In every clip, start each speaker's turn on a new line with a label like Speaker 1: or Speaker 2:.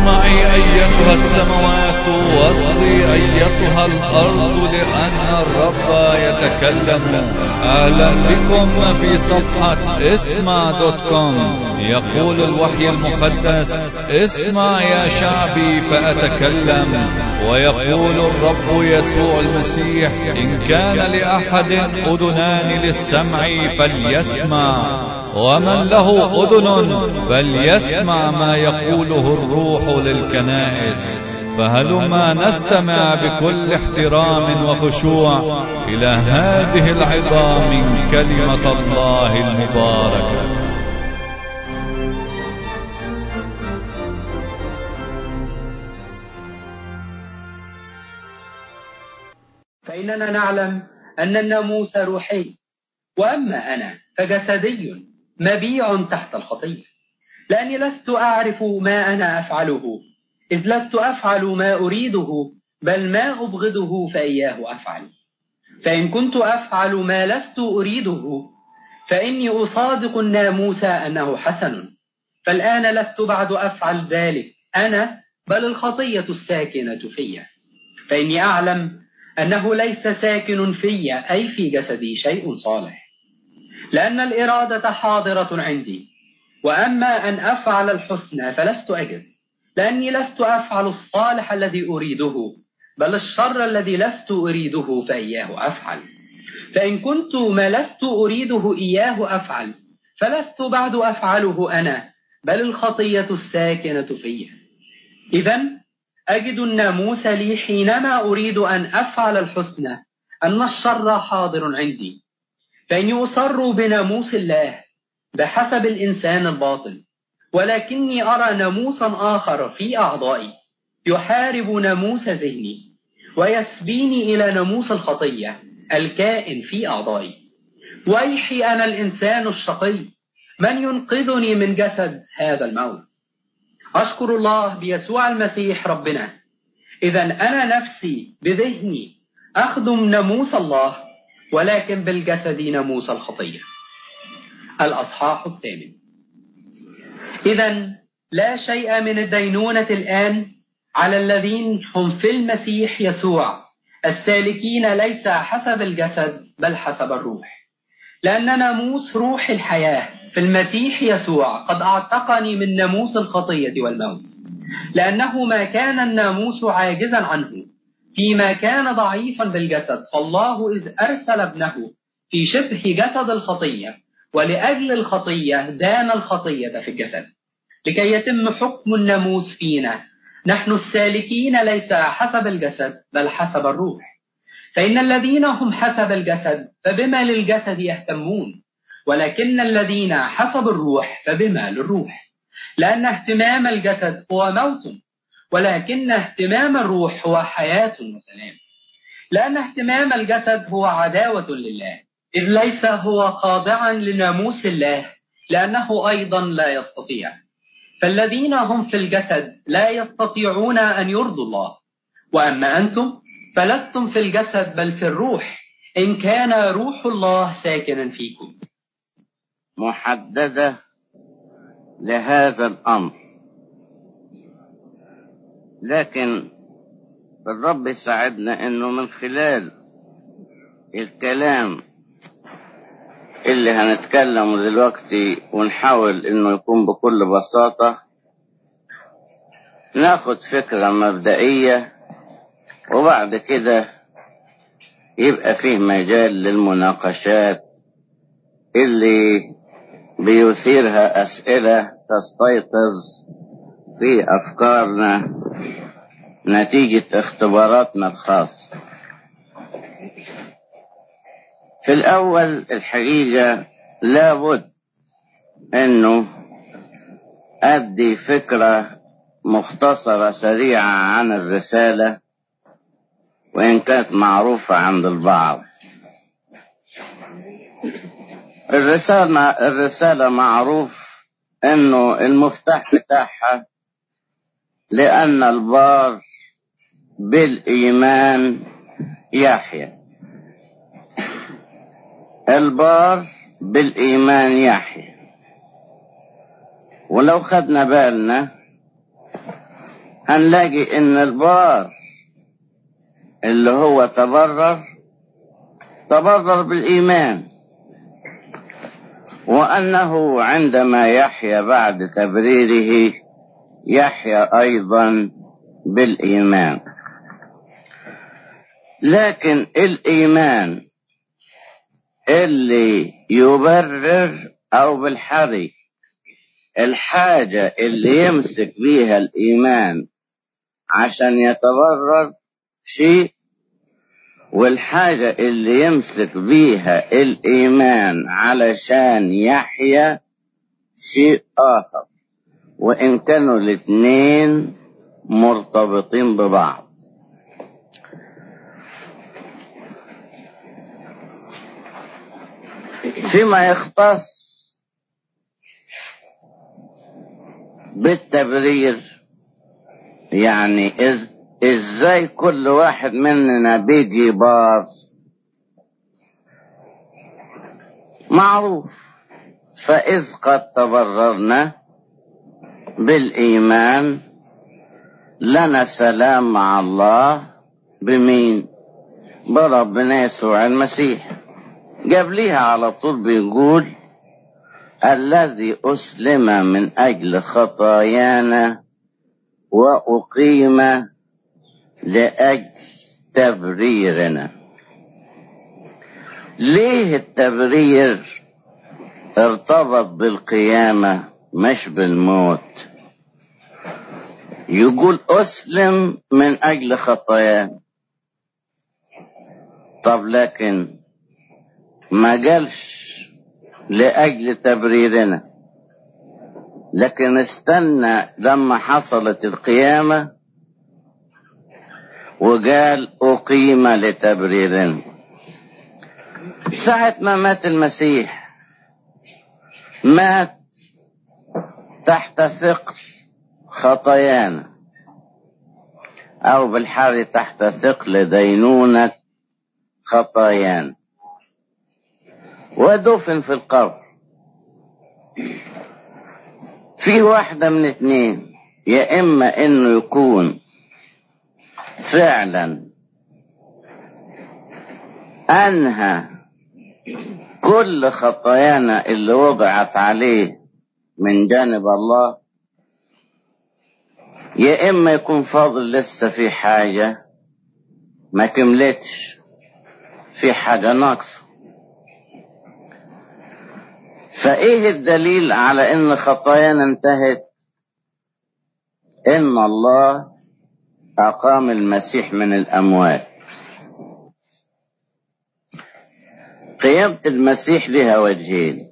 Speaker 1: اسمعي أيتها السماوات واصغي أيتها الأرض لأن الرب يتكلم أهلا بكم في صفحة اسمع دوت كوم يقول الوحي المقدس اسمع يا شعبي فأتكلم ويقول الرب يسوع المسيح إن كان لأحد أذنان للسمع فليسمع ومن له أذن فليسمع ما يقوله الروح للكنائس فهلما نستمع بكل احترام وخشوع إلى هذه العظام من كلمة الله المباركة
Speaker 2: فإننا نعلم أن الناموس روحي وأما أنا فجسدي مبيع تحت الخطية لأني لست أعرف ما أنا أفعله إذ لست أفعل ما أريده بل ما أبغضه فإياه أفعل فإن كنت أفعل ما لست أريده فإني أصادق الناموس أنه حسن فالآن لست بعد أفعل ذلك أنا بل الخطية الساكنة في فإني أعلم أنه ليس ساكن في أي في جسدي شيء صالح لأن الإرادة حاضرة عندي وأما أن أفعل الحسنى فلست أجد لأني لست أفعل الصالح الذي أريده بل الشر الذي لست أريده فإياه أفعل فإن كنت ما لست أريده إياه أفعل فلست بعد أفعله أنا بل الخطية الساكنة في إذا أجد الناموس لي حينما أريد أن أفعل الحسنى أن الشر حاضر عندي فإني أصر بناموس الله بحسب الإنسان الباطل ولكني أرى ناموسا آخر في أعضائي يحارب ناموس ذهني ويسبيني إلى ناموس الخطية الكائن في أعضائي ويحي أنا الإنسان الشقي من ينقذني من جسد هذا الموت أشكر الله بيسوع المسيح ربنا إذا أنا نفسي بذهني أخدم ناموس الله ولكن بالجسد ناموس الخطية الأصحاح الثامن إذا لا شيء من الدينونة الآن على الذين هم في المسيح يسوع السالكين ليس حسب الجسد بل حسب الروح لأن ناموس روح الحياة في المسيح يسوع قد أعتقني من ناموس الخطية والموت لأنه ما كان الناموس عاجزا عنه فيما كان ضعيفا بالجسد فالله إذ أرسل ابنه في شبه جسد الخطية ولأجل الخطية دان الخطية في الجسد لكي يتم حكم الناموس فينا نحن السالكين ليس حسب الجسد بل حسب الروح فإن الذين هم حسب الجسد فبما للجسد يهتمون ولكن الذين حسب الروح فبما للروح لأن اهتمام الجسد هو موت ولكن اهتمام الروح هو حياة وسلام لأن اهتمام الجسد هو عداوة لله إذ ليس هو خاضعا لناموس الله لأنه أيضا لا يستطيع فالذين هم في الجسد لا يستطيعون أن يرضوا الله وأما أنتم فلستم في الجسد بل في الروح إن كان روح الله ساكنا فيكم
Speaker 3: محددة لهذا الأمر لكن الرب يساعدنا انه من خلال الكلام اللي هنتكلمه دلوقتي ونحاول انه يكون بكل بساطة ناخد فكرة مبدئية وبعد كده يبقى فيه مجال للمناقشات اللي بيثيرها أسئلة تستيقظ في أفكارنا نتيجة اختباراتنا الخاصة في الأول الحقيقة لابد أنه أدي فكرة مختصرة سريعة عن الرسالة وإن كانت معروفة عند البعض الرسالة, الرسالة معروف أنه المفتاح بتاعها لأن البار بالإيمان يحيى البار بالإيمان يحيى ولو خدنا بالنا هنلاقي ان البار اللي هو تبرر تبرر بالايمان وانه عندما يحيا بعد تبريره يحيا ايضا بالايمان لكن الايمان اللي يبرر او بالحري الحاجة اللي يمسك بيها الايمان عشان يتبرر شيء والحاجة اللي يمسك بيها الايمان علشان يحيا شيء اخر وان كانوا الاثنين مرتبطين ببعض فيما يختص بالتبرير يعني إز ازاي كل واحد مننا بيجي بار معروف فإذ قد تبررنا بالإيمان لنا سلام مع الله بمين بربنا يسوع المسيح جاب ليها على طول بيقول الذي أسلم من أجل خطايانا وأقيم لأجل تبريرنا ليه التبرير ارتبط بالقيامة مش بالموت يقول أسلم من أجل خطايانا طب لكن ما قالش لأجل تبريرنا لكن استنى لما حصلت القيامة وقال أقيم لتبريرنا ساعة ما مات المسيح مات تحت ثقل خطايانا أو بالحال تحت ثقل دينونة خطايانا ودفن في القبر في واحدة من اتنين يا إما إنه يكون فعلا أنهى كل خطايانا اللي وضعت عليه من جانب الله يا إما يكون فاضل لسه في حاجة ما كملتش في حاجة ناقصة فايه الدليل على ان خطايانا انتهت ان الله اقام المسيح من الاموات قيامة المسيح لها وجهين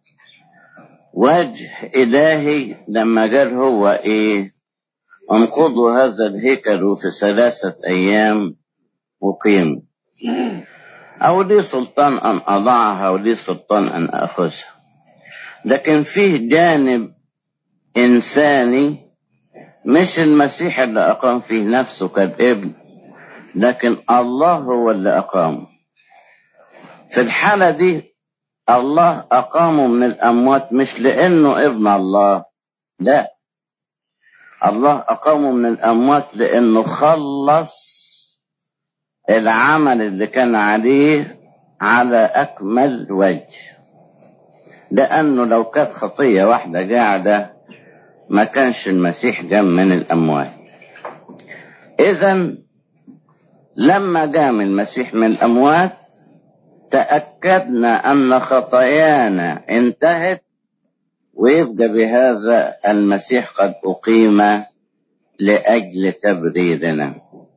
Speaker 3: وجه الهي لما قال هو ايه انقضوا هذا الهيكل في ثلاثة ايام وقيم او لي سلطان ان اضعها ولي سلطان ان اخذها لكن فيه جانب إنساني مش المسيح اللي أقام فيه نفسه كالابن لكن الله هو اللي أقامه في الحالة دي الله أقامه من الأموات مش لأنه ابن الله لا الله أقامه من الأموات لأنه خلص العمل اللي كان عليه على أكمل وجه لأنه لو كانت خطية واحدة قاعدة ما كانش المسيح قام من الأموات إذا لما قام المسيح من الأموات تأكدنا أن خطايانا انتهت ويبقى بهذا المسيح قد أقيم لأجل تبريرنا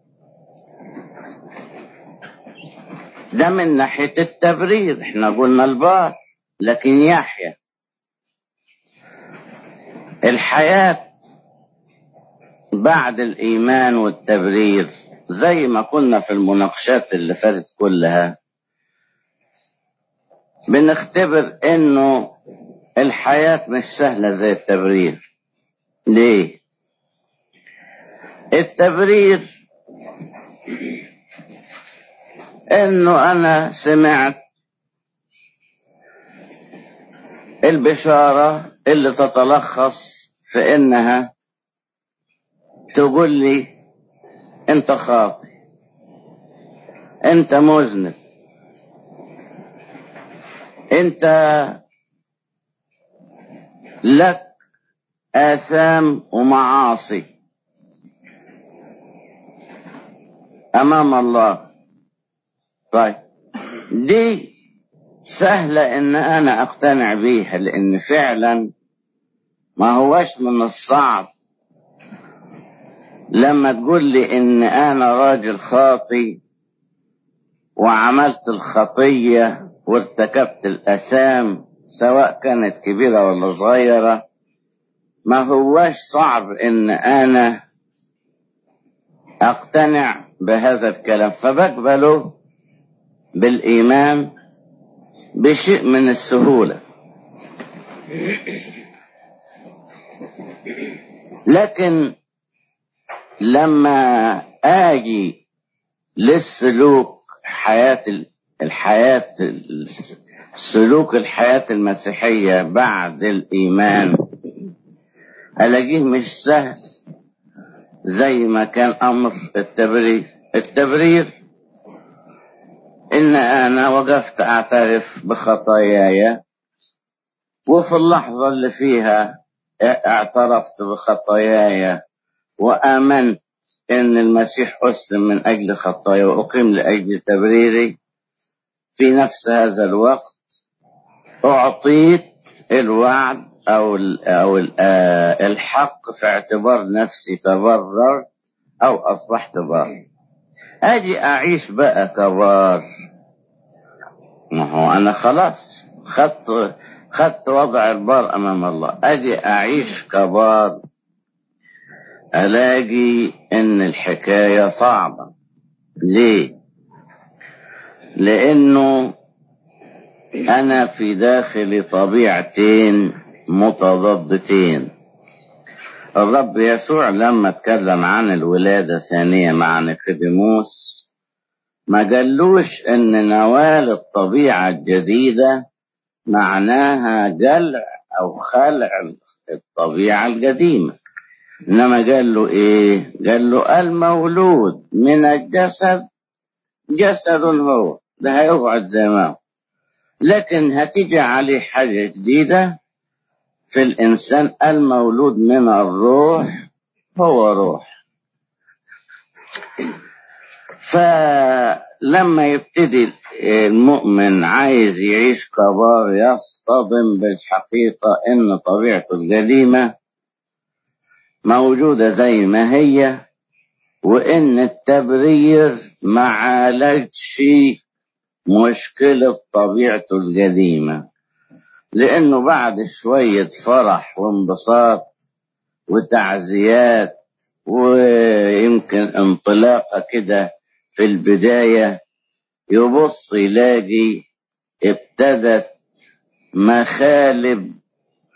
Speaker 3: ده من ناحية التبرير احنا قلنا البار لكن يحيى الحياة بعد الإيمان والتبرير زي ما كنا في المناقشات اللي فاتت كلها بنختبر انه الحياة مش سهلة زي التبرير ليه التبرير انه انا سمعت البشارة اللي تتلخص في انها تقول لي انت خاطئ انت مذنب انت لك آثام ومعاصي أمام الله طيب دي سهلة إن أنا أقتنع بيها لأن فعلا ما هوش من الصعب لما تقول لي إن أنا راجل خاطي وعملت الخطية وارتكبت الأثام سواء كانت كبيرة ولا صغيرة ما هواش صعب ان انا اقتنع بهذا الكلام فبقبله بالايمان بشيء من السهولة لكن لما اجي للسلوك حياة الحياة سلوك الحياة المسيحية بعد الإيمان ألاقيه مش سهل زي ما كان أمر التبرير التبرير إن أنا وقفت أعترف بخطاياي وفي اللحظة اللي فيها اعترفت بخطاياي وآمنت إن المسيح أسلم من أجل خطايا وأقيم لأجل تبريري في نفس هذا الوقت أعطيت الوعد أو ال أو ال الحق في اعتبار نفسي تبرر أو أصبحت بار أجي أعيش بقى كبار ما هو أنا خلاص خدت خدت وضع البار أمام الله أجي أعيش كبار ألاقي إن الحكاية صعبة ليه؟ لأنه أنا في داخلي طبيعتين متضادتين الرب يسوع لما اتكلم عن الولادة ثانية مع نيقوديموس ما قالوش ان نوال الطبيعة الجديدة معناها جلع او خلع الطبيعة القديمة انما قال له ايه قال له المولود من الجسد جسد هو ده هيقعد زي ما هو لكن هتيجي عليه حاجة جديدة في الإنسان المولود من الروح هو روح فلما يبتدي المؤمن عايز يعيش كبار يصطدم بالحقيقة إن طبيعته القديمة موجودة زي ما هي وإن التبرير ما عالجش مشكلة طبيعته القديمة لأنه بعد شوية فرح وانبساط وتعزيات ويمكن انطلاقة كده في البداية يبص يلاقي ابتدت مخالب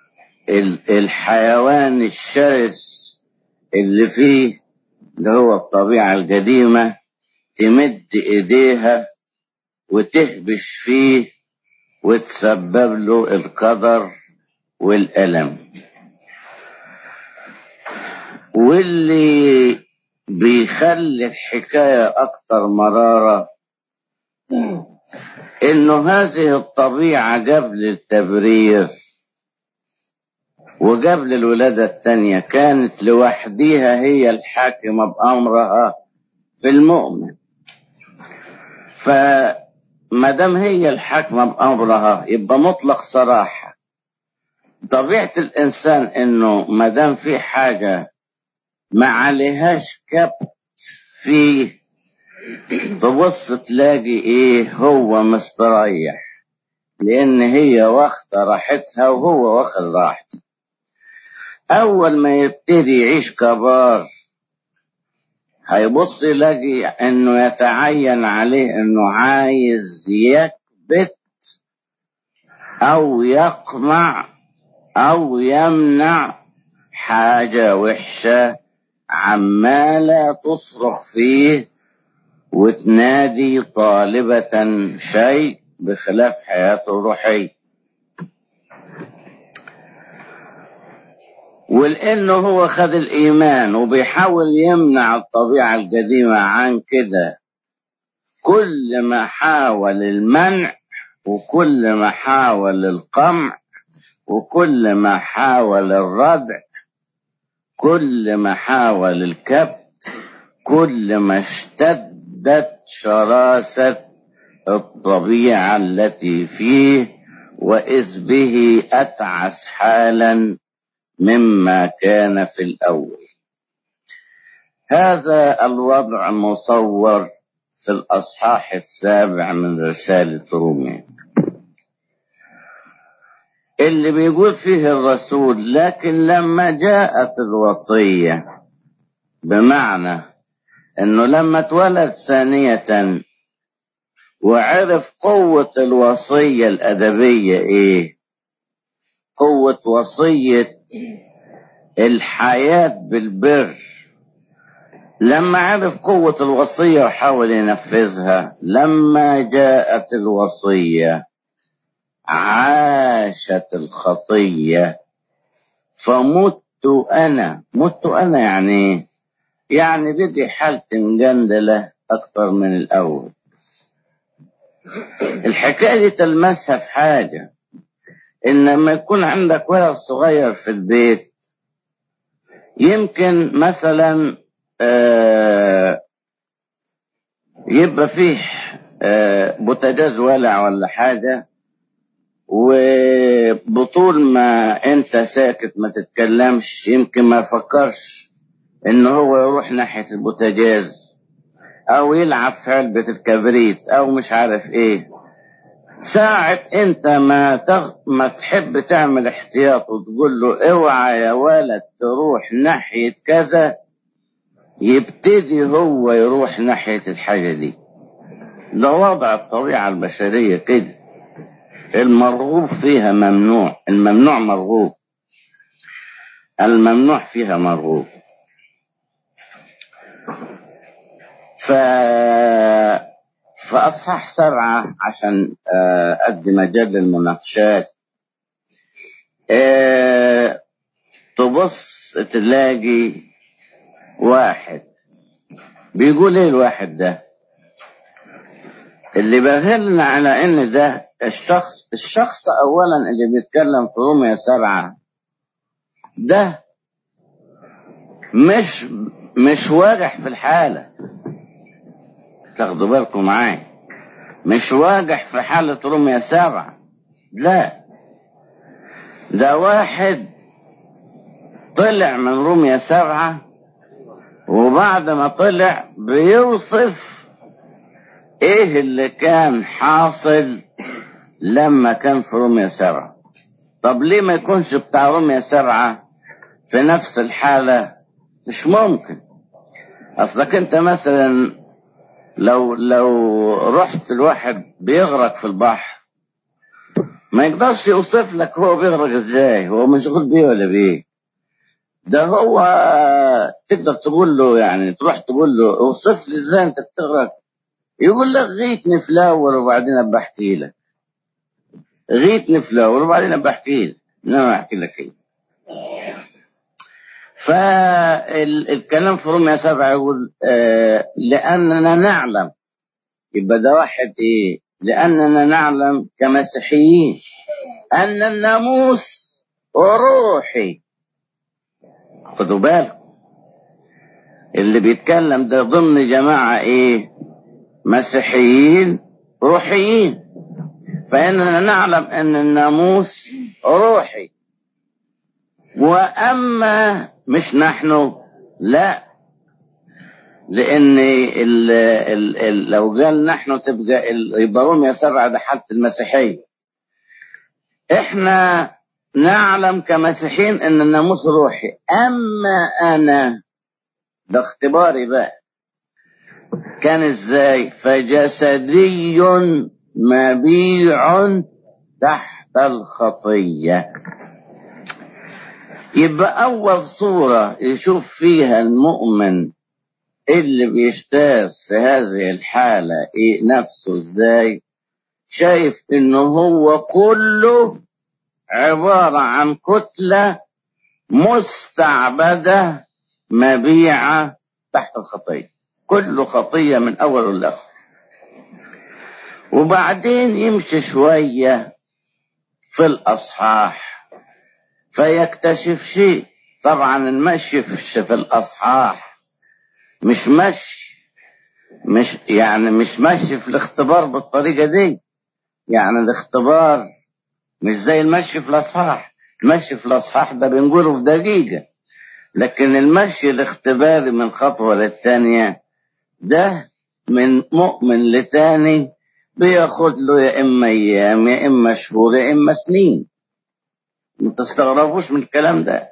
Speaker 3: الحيوان الشرس اللي فيه اللي هو الطبيعة القديمة تمد ايديها وتهبش فيه وتسبب له القدر والألم واللي بيخلي الحكاية أكتر مرارة إنه هذه الطبيعة قبل التبرير وقبل الولادة التانية كانت لوحديها هي الحاكمة بأمرها في المؤمن فما دام هي الحاكمة بأمرها يبقى مطلق صراحة طبيعة الإنسان إنه ما دام في حاجة ما عليهاش كبت فيه تبص تلاقي إيه هو مستريح لأن هي واخدة راحتها وهو واخد راحته أول ما يبتدي يعيش كبار هيبص يلاقي انه يتعين عليه انه عايز يكبت او يقمع او يمنع حاجة وحشة عمالة تصرخ فيه وتنادي طالبة شيء بخلاف حياته الروحية ولانه هو خد الايمان وبيحاول يمنع الطبيعه القديمه عن كده كل ما حاول المنع وكل ما حاول القمع وكل ما حاول الردع كل ما حاول الكبت كل ما اشتدت شراسة الطبيعة التي فيه وإذ به أتعس حالا مما كان في الأول هذا الوضع مصور في الأصحاح السابع من رسالة روميا اللي بيقول فيه الرسول لكن لما جاءت الوصية بمعنى انه لما اتولد ثانية وعرف قوة الوصية الأدبية ايه قوة وصية الحياة بالبر لما عرف قوة الوصية وحاول ينفذها لما جاءت الوصية عاشت الخطية فمت أنا مت أنا يعني يعني بدي حالتي مجندلة أكتر من الأول الحكاية دي تلمسها في حاجة إن لما يكون عندك ولد صغير في البيت يمكن مثلا آه يبقى فيه آه بوتاجاز ولع ولا حاجة وبطول ما انت ساكت ما تتكلمش يمكن ما يفكرش ان هو يروح ناحية البوتاجاز او يلعب في علبة الكبريت او مش عارف ايه ساعة انت ما تغ... ما تحب تعمل احتياط وتقول له اوعى يا ولد تروح ناحية كذا يبتدي هو يروح ناحية الحاجة دي ده وضع الطبيعة البشرية كده المرغوب فيها ممنوع الممنوع مرغوب الممنوع فيها مرغوب ف فأصحاح سبعة عشان أدي مجال للمناقشات أه تبص تلاقي واحد بيقول ايه الواحد ده اللي بهلنا على ان ده الشخص الشخص اولا اللي بيتكلم في رومية سبعة ده مش مش واجح في الحالة تاخدوا بالكم معايا مش واجح في حالة رومية سبعة لا ده واحد طلع من رومية سبعة وبعد ما طلع بيوصف ايه اللي كان حاصل لما كان في رومية سبعة طب ليه ما يكونش بتاع رومية سبعة في نفس الحالة مش ممكن اصلك انت مثلا لو لو رحت الواحد بيغرق في البحر ما يقدرش يوصف لك هو بيغرق ازاي هو مشغول بيه ولا بيه ده هو تقدر تقول له يعني تروح تقول له اوصف لي ازاي انت بتغرق يقول لك غيتني في الاول وبعدين ابقى احكي لك غيتني في الاول وبعدين ابقى احكي لك انما احكي لك ايه فالكلام في رومية سبعة يقول آه لأننا نعلم يبقى ده واحد إيه لأننا نعلم كمسيحيين أن الناموس روحي خدوا بالكم اللي بيتكلم ده ضمن جماعة إيه مسيحيين روحيين فإننا نعلم أن الناموس روحي وأما مش نحن لا لأن ال ال ال لو قال نحن تبقى يبقى رومية سبعة ده حالة المسيحية احنا نعلم كمسيحيين ان الناموس روحي اما انا ده اختباري بقى كان ازاي فجسدي مبيع تحت الخطيه يبقى أول صورة يشوف فيها المؤمن اللي بيجتاز في هذه الحالة إيه نفسه إزاي شايف إنه هو كله عبارة عن كتلة مستعبدة مبيعة تحت الخطية كل خطية من أول لآخر وبعدين يمشي شوية في الأصحاح فيكتشف شيء طبعا المشي في الأصحاح مش مشي مش يعني مش ماشي في الاختبار بالطريقة دي يعني الاختبار مش زي المشي في الأصحاح المشي في الأصحاح ده بنقوله في دقيقة لكن المشي الاختباري من خطوة للتانية ده من مؤمن لتاني بياخد له يا إما أيام يا إما شهور يا إما سنين ما تستغربوش من الكلام ده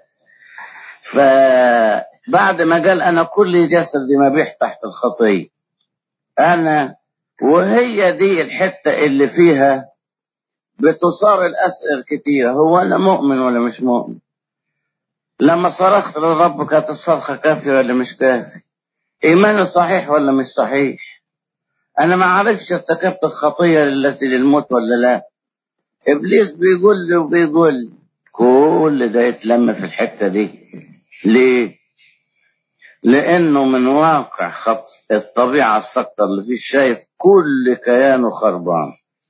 Speaker 3: فبعد ما قال أنا كل جسدي مبيح تحت الخطية أنا وهي دي الحتة اللي فيها بتصار الأسئلة كتيرة هو أنا مؤمن ولا مش مؤمن لما صرخت للرب كانت الصرخة كافية ولا مش كافية إيماني صحيح ولا مش صحيح أنا ما عرفش ارتكبت الخطية التي للموت ولا لا إبليس بيقول لي وبيقول لي كل ده يتلم في الحتة دي ليه لأنه من واقع خط الطبيعة السقطة اللي فيه شايف كل كيانه خربان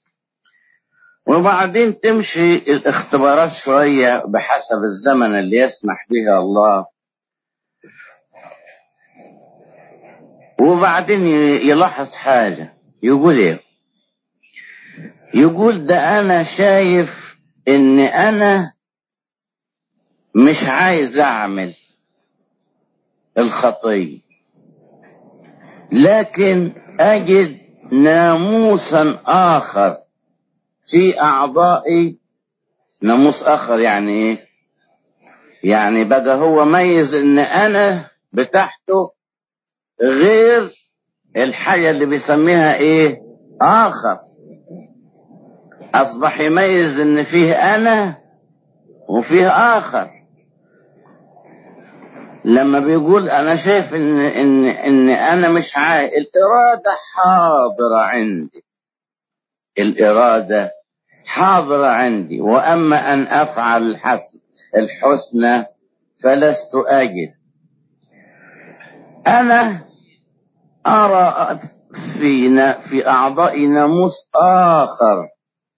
Speaker 3: وبعدين تمشي الاختبارات شوية بحسب الزمن اللي يسمح به الله وبعدين يلاحظ حاجة يقول ايه يقول ده انا شايف ان انا مش عايز اعمل الخطية لكن اجد ناموسا اخر في اعضائي ناموس اخر يعني ايه يعني بقى هو ميز ان انا بتاعته غير الحاجة اللي بيسميها ايه اخر اصبح يميز ان فيه انا وفيه اخر لما بيقول انا شايف ان ان ان انا مش عايز الاراده حاضره عندي الاراده حاضره عندي واما ان افعل الحسن الحسنى فلست اجد انا ارى في في اعضائي ناموس اخر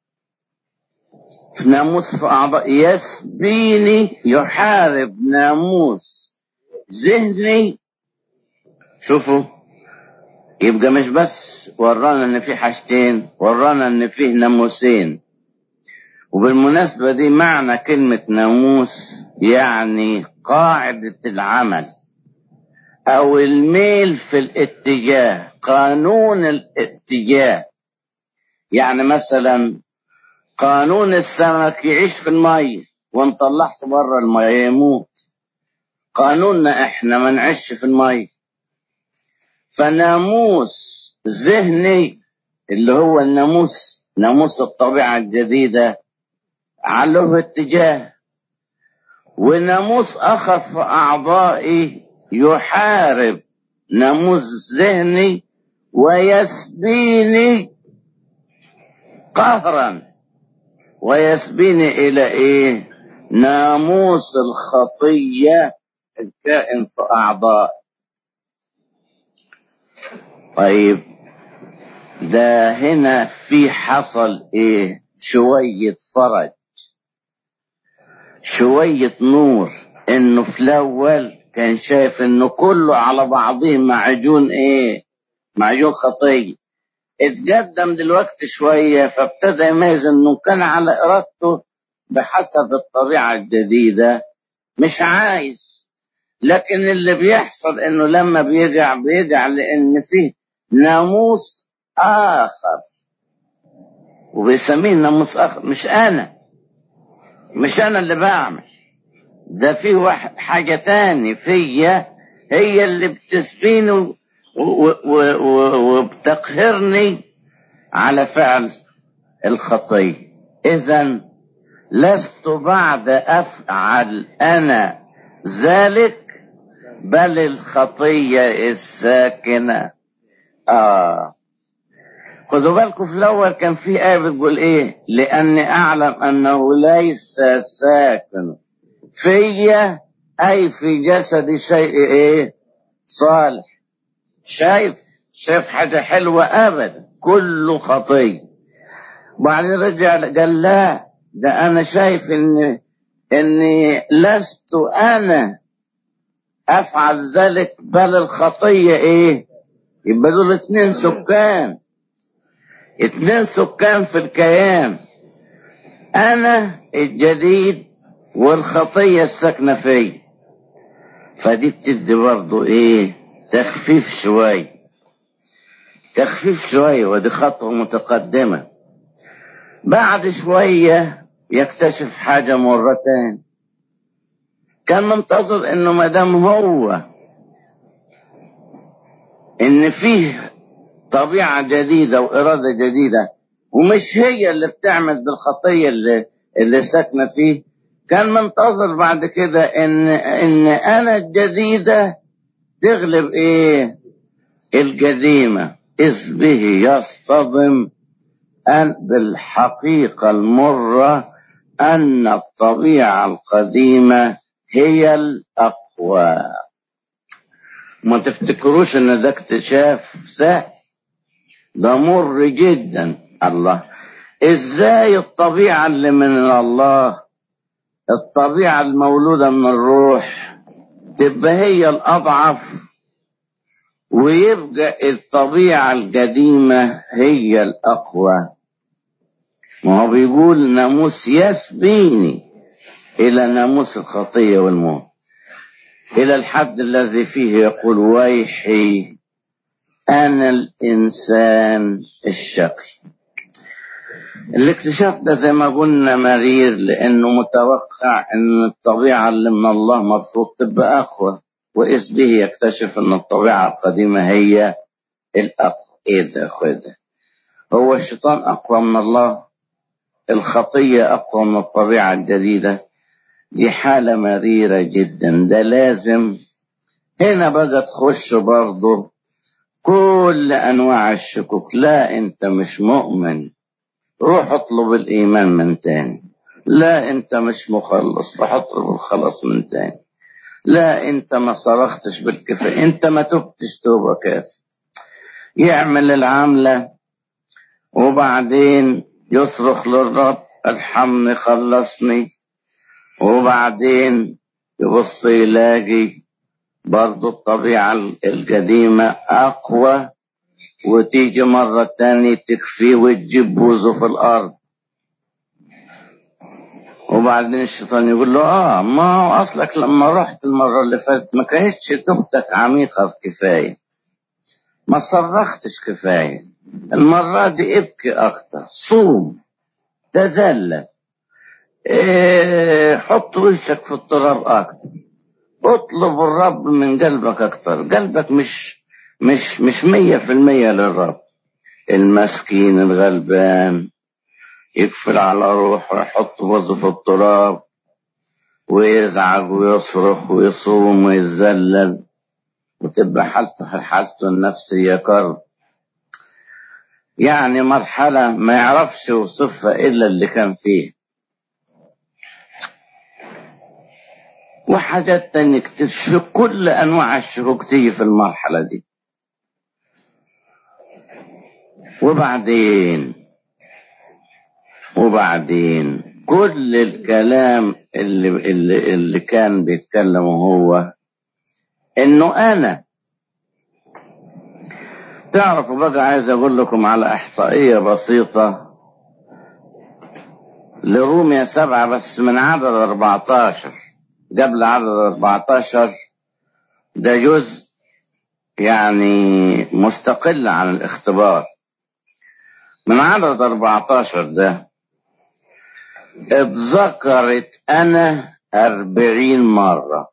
Speaker 3: في ناموس في اعضاء يسبيني يحارب ناموس ذهني شوفوا يبقى مش بس ورانا ان في حاجتين ورانا ان فيه ناموسين وبالمناسبة دي معنى كلمة ناموس يعني قاعدة العمل او الميل في الاتجاه قانون الاتجاه يعني مثلا قانون السمك يعيش في المية وان طلعت بره المية يموت قانوننا احنا ما نعيش في المية فناموس ذهني اللي هو الناموس ناموس الطبيعة الجديدة على اتجاه وناموس اخر في اعضائي يحارب ناموس ذهني ويسبيني قهرا ويسبيني الى ايه ناموس الخطيه الكائن في أعضاء طيب ده هنا في حصل ايه شوية فرج شوية نور انه في الاول كان شايف انه كله على بعضه معجون ايه معجون خطية اتقدم دلوقتي شوية فابتدى يميز انه كان على ارادته بحسب الطبيعة الجديدة مش عايز لكن اللي بيحصل انه لما بيقع بيقع لان فيه ناموس اخر وبيسميه ناموس اخر مش انا مش انا اللي بعمل ده في واحد حاجة تاني فيا هي اللي بتسبيني وبتقهرني على فعل الخطية اذا لست بعد افعل انا ذلك بل الخطية الساكنة آه خدوا بالكم في الأول كان في آية بتقول إيه لأني أعلم أنه ليس ساكن فيا أي في جسدي شيء إيه صالح شايف شايف حاجة حلوة أبدا كله خطية وبعدين رجع قال لا ده أنا شايف إن إني لست أنا أفعل ذلك بل الخطية إيه يبقى دول اتنين سكان اتنين سكان في الكيان أنا الجديد والخطية الساكنة فيه فدي بتدي برضه ايه تخفيف شوية تخفيف شوية ودي خطوة متقدمة بعد شوية يكتشف حاجة مرتين كان منتظر انه مدام هو ان فيه طبيعة جديدة وإرادة جديدة ومش هي اللي بتعمل بالخطية اللي, اللي ساكنة فيه كان منتظر بعد كده ان ان انا الجديدة تغلب ايه القديمة اذ به يصطدم ان بالحقيقة المرة ان الطبيعة القديمة هي الاقوى ما تفتكروش ان ده اكتشاف سهل ده مر جدا الله ازاي الطبيعة اللي من الله الطبيعة المولودة من الروح تبقى هي الأضعف ويبقى الطبيعة القديمة هي الأقوى ما هو بيقول ناموس يسبيني إلى ناموس الخطية والموت إلى الحد الذي فيه يقول ويحي أنا الإنسان الشقي الاكتشاف ده زي ما قلنا مرير لأنه متوقع أن الطبيعة اللي من الله مفروض تبقى أقوى وإذ به يكتشف أن الطبيعة القديمة هي الأقوى إيه ده أخوي ده هو الشيطان أقوى من الله الخطية أقوى من الطبيعة الجديدة دي حالة مريرة جدا ده لازم هنا بقى تخش برضه كل أنواع الشكوك لا أنت مش مؤمن روح اطلب الإيمان من تاني لا أنت مش مخلص روح اطلب الخلاص من تاني لا أنت ما صرختش بالكفاية أنت ما تبتش توبة كافي يعمل العملة وبعدين يصرخ للرب ارحمني خلصني وبعدين يبص يلاقي برضو الطبيعة القديمة أقوى وتيجي مرة تانية تكفيه وتجيب بوزه في الأرض وبعدين الشيطان يقول له اه ما هو اصلك لما رحت المرة اللي فاتت ما كانتش توبتك عميقة كفاية ما صرختش كفاية المرة دي ابكي اكتر صوم تذلل إيه حط وشك في التراب اكتر اطلب الرب من قلبك اكتر قلبك مش مش مش مية في المية للرب المسكين الغلبان يقفل على روحه يحط وزه في التراب ويزعج ويصرخ ويصوم ويتذلل وتبقى حالته حالته النفسية كرب يعني مرحلة ما يعرفش يوصفها إلا اللي كان فيه وحاجات تانية كتير كل أنواع الشكوك تيجي في المرحلة دي وبعدين وبعدين كل الكلام اللي, اللي, اللي كان بيتكلمه هو انه انا تعرفوا بقى عايز اقول لكم على احصائية بسيطة لروميا سبعة بس من عدد 14 قبل عدد 14 ده جزء يعني مستقل عن الاختبار من عدد 14 ده اتذكرت انا أربعين مرة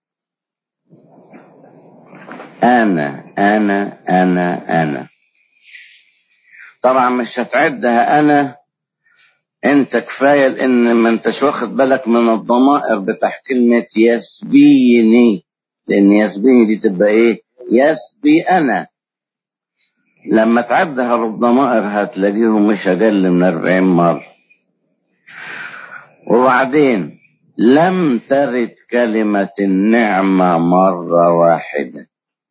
Speaker 3: انا انا انا انا طبعا مش هتعدها انا انت كفاية لان ما انتش واخد بالك من الضمائر بتاع كلمة يسبيني لان يسبيني دي تبقى ايه يسبي انا لما تعدها بالضمائر هتلاقيهم مش اقل من 40 مرة وبعدين لم ترد كلمة النعمة مرة واحدة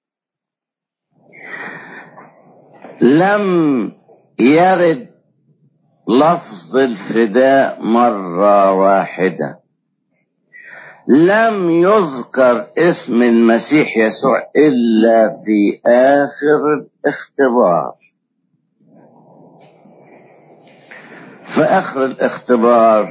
Speaker 3: لم يرد لفظ الفداء مرة واحدة لم يذكر اسم المسيح يسوع إلا في آخر الاختبار في آخر الاختبار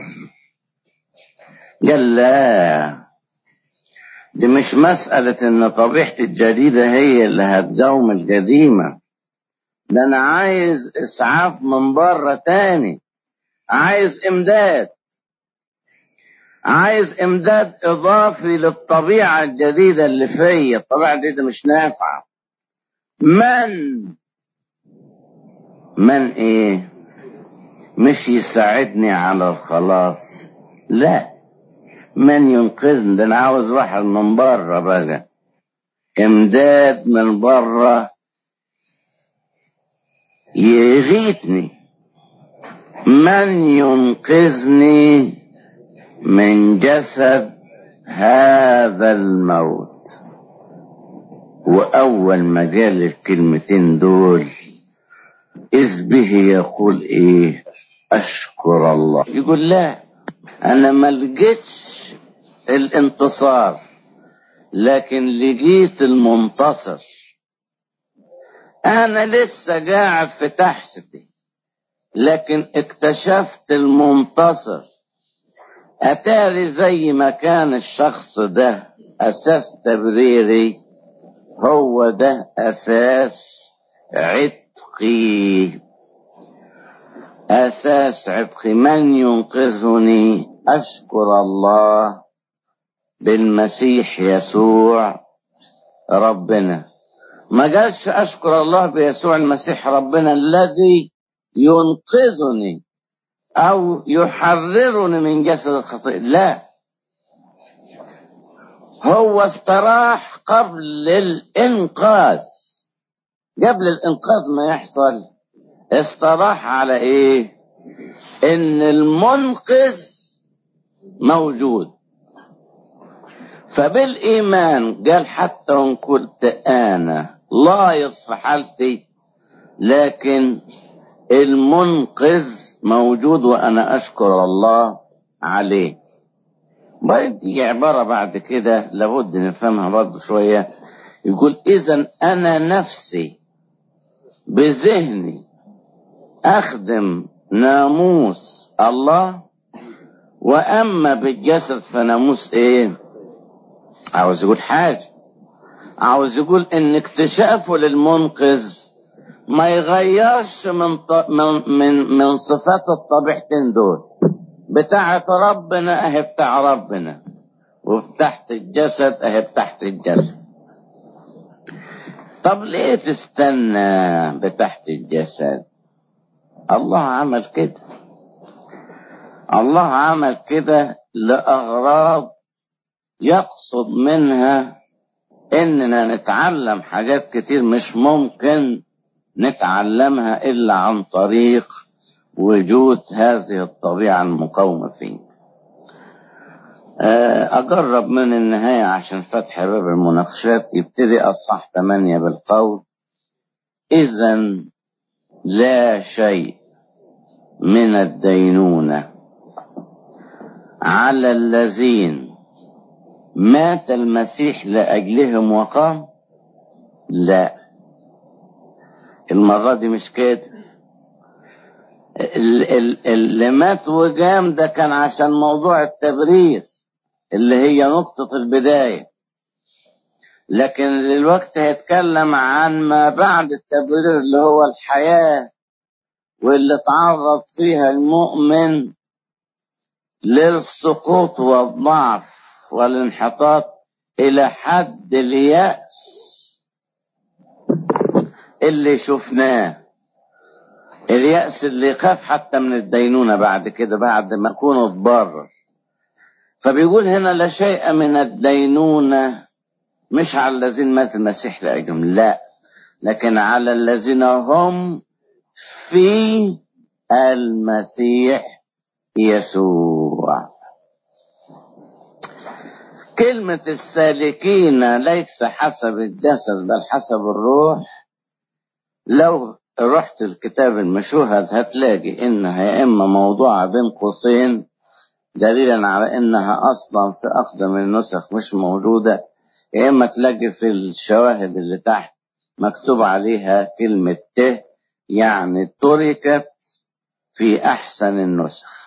Speaker 3: قال لا دي مش مسألة إن طبيعتي الجديدة هي اللي هتقوم القديمة ده أنا عايز إسعاف من بره تاني عايز إمداد عايز إمداد إضافي للطبيعة الجديدة اللي فيا الطبيعة الجديدة مش نافعة من من إيه مش يساعدني على الخلاص لا من ينقذني ده انا عاوز واحد من بره بقى امداد من بره يغيثني من ينقذني من جسد هذا الموت واول ما قال الكلمتين دول اذ به يقول ايه اشكر الله يقول لا انا ما لقيتش الانتصار لكن لقيت المنتصر انا لسه قاعد في تحتي لكن اكتشفت المنتصر اتاري زي ما كان الشخص ده اساس تبريري هو ده اساس عتقي اساس عتقي من ينقذني اشكر الله بالمسيح يسوع ربنا ما قالش اشكر الله بيسوع المسيح ربنا الذي ينقذني او يحررني من جسد الخطيئة لا هو استراح قبل الانقاذ قبل الانقاذ ما يحصل استراح على ايه ان المنقذ موجود فبالايمان قال حتى ان كنت انا لا يصف حالتي لكن المنقذ موجود وانا اشكر الله عليه بدي عبارة بعد كده لابد نفهمها برضه شوية يقول إذا أنا نفسي بذهني أخدم ناموس الله وأما بالجسد فناموس إيه عاوز يقول حاجة عاوز يقول إن اكتشافه للمنقذ ما يغيرش من ط... من من من صفات الطبيعتين دول بتاعت ربنا اهي بتاع ربنا وبتحت الجسد اهي بتحت الجسد طب ليه تستنى بتحت الجسد الله عمل كده الله عمل كده لأغراض يقصد منها إننا نتعلم حاجات كتير مش ممكن نتعلمها إلا عن طريق وجود هذه الطبيعة المقاومة فيه أقرب من النهاية عشان فتح باب المناقشات يبتدي أصح ثمانية بالقول إذا لا شيء من الدينونة على الذين مات المسيح لأجلهم وقام لا المرة دي مش كده اللي مات وقام ده كان عشان موضوع التبرير اللي هي نقطة البداية لكن دلوقتي هيتكلم عن ما بعد التبرير اللي هو الحياة واللي تعرض فيها المؤمن للسقوط والضعف والانحطاط إلى حد اليأس اللي شفناه اليأس اللي يخاف حتى من الدينونة بعد كده بعد ما يكون اتضرر فبيقول هنا لا شيء من الدينونة مش على الذين مات المسيح لأجلهم لا لكن على الذين هم في المسيح يسوع كلمة السالكين ليس حسب الجسد بل حسب الروح لو رحت الكتاب المشوهد هتلاقي انها يا اما موضوعة بين قوسين دليلا على انها اصلا في اقدم النسخ مش موجودة يا اما تلاقي في الشواهد اللي تحت مكتوب عليها كلمة ت يعني تركت في احسن النسخ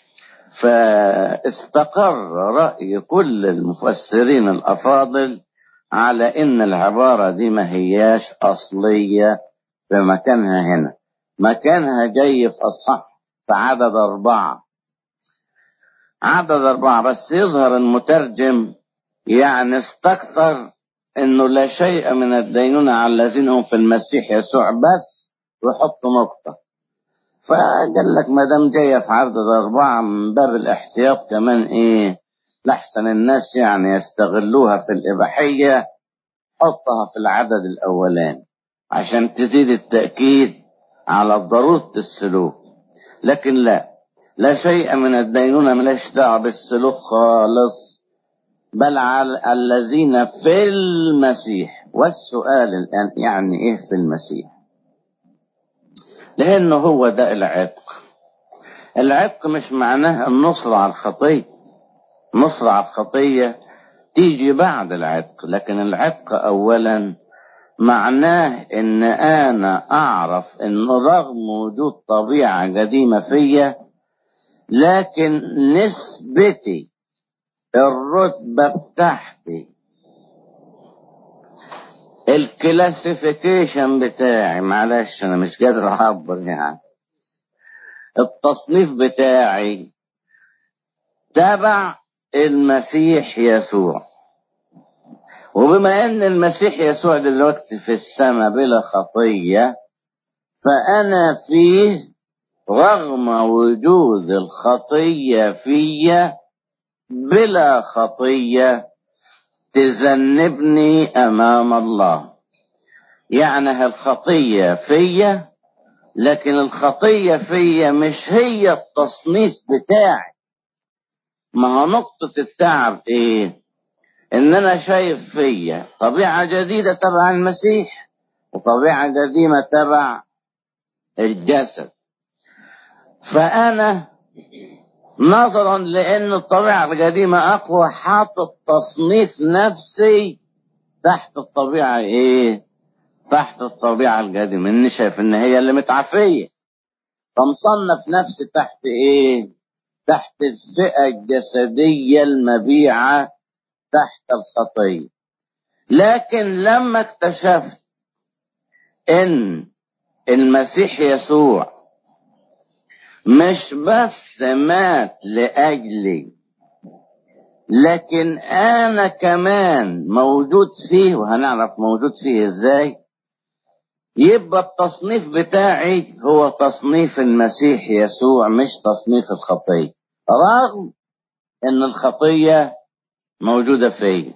Speaker 3: فاستقر رأي كل المفسرين الافاضل على ان العبارة دي ما هياش اصلية في مكانها هنا مكانها جاي في اصح في عدد اربعة عدد اربعة بس يظهر المترجم يعني استكثر انه لا شيء من الدينونة على الذين هم في المسيح يسوع بس ويحط نقطة فقال لك ما دام جايه في عدد اربعه من باب الاحتياط كمان ايه لحسن الناس يعني يستغلوها في الاباحيه حطها في العدد الاولاني عشان تزيد التاكيد على ضروره السلوك لكن لا لا شيء من الدينونة ملاش دعوة بالسلوك خالص بل على الذين في المسيح والسؤال الآن يعني إيه في المسيح لأنه هو ده العتق العتق مش معناه النصر على الخطية نصر على الخطية تيجي بعد العتق لكن العتق أولا معناه ان انا اعرف ان رغم وجود طبيعة قديمة فيا لكن نسبتي الرتبة بتاعتي الكلاسيفيكيشن بتاعي معلش انا مش قادر اعبر يعني التصنيف بتاعي تبع المسيح يسوع وبما ان المسيح يسوع دلوقتي في السماء بلا خطية فانا فيه رغم وجود الخطية فيا بلا خطية تذنبني امام الله يعني الخطية فيا لكن الخطية فيا مش هي التصنيف بتاعي ما هو نقطة التعب ايه ان انا شايف فيا طبيعة جديدة تبع المسيح وطبيعة قديمة تبع الجسد فانا نظرا لان الطبيعة القديمة اقوى حاطط تصنيف نفسي تحت الطبيعة ايه تحت الطبيعة القديمة اني شايف ان هي اللي متعافية فمصنف نفسي تحت ايه تحت الفئة الجسدية المبيعة تحت الخطية لكن لما اكتشفت ان المسيح يسوع مش بس مات لأجلي لكن أنا كمان موجود فيه وهنعرف موجود فيه إزاي يبقى التصنيف بتاعي هو تصنيف المسيح يسوع مش تصنيف الخطية رغم ان الخطية موجودة فيا